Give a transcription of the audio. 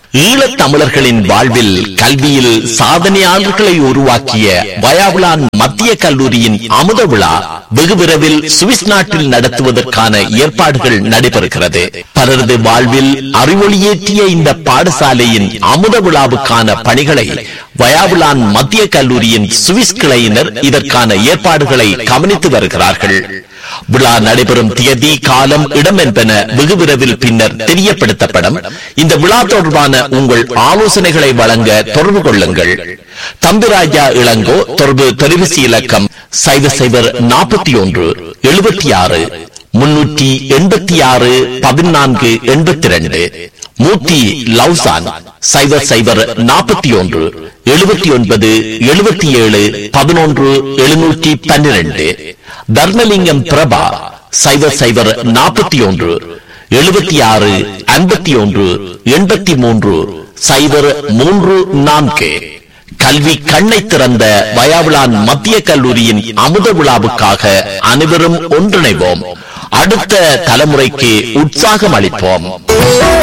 ஈழத் தமிழர்களின் வாழ்வில் கல்வியில் சாதனையாளர்களை உருவாக்கிய வயாவுலான் மத்திய கல்லூரியின் அமுத விழா வெகு விரைவில் சுவிஸ் நாட்டில் நடத்துவதற்கான ஏற்பாடுகள் நடைபெறுகிறது பலரது வாழ்வில் அறிவொளியேற்றிய இந்த பாடசாலையின் அமுத விழாவுக்கான பணிகளை வயாவுலான் மத்திய கல்லூரியின் சுவிஸ் கிளையினர் இதற்கான ஏற்பாடுகளை கவனித்து வருகிறார்கள் விழா நடைபெறும் தேதி காலம் இடம் என்பன வெகு விரைவில் பின்னர் தெரியப்படுத்தப்படும் இந்த விழா தொடர்பான உங்கள் ஆலோசனைகளை வழங்க தொடர்பு கொள்ளுங்கள் தம்பிராஜா இளங்கோ தொடர்பு தொலைபேசி இலக்கம் சைவர் சைவர் நாற்பத்தி ஒன்று எழுபத்தி ஆறு முன்னூற்றி எண்பத்தி ஆறு பதினான்கு எண்பத்தி ரெண்டு மூர்த்தி லவ்சான் சைவர் சைவர் நாற்பத்தி ஒன்று எழுபத்தி ஒன்பது எழுபத்தி ஏழு பதினொன்று எழுநூற்றி பன்னிரண்டு தர்மலிங்கம் பிரபா சைவர் சைவர் நாற்பத்தி ஒன்று எழுபத்தி ஆறு ஐம்பத்தி ஒன்று எண்பத்தி மூன்று சைவர் மூன்று நான்கு கல்வி கண்ணை திறந்த வயாவிலான் மத்திய கல்லூரியின் அமுத விழாவுக்காக அனைவரும் ஒன்றிணைவோம் அடுத்த தலைமுறைக்கு உற்சாகம் அளிப்போம்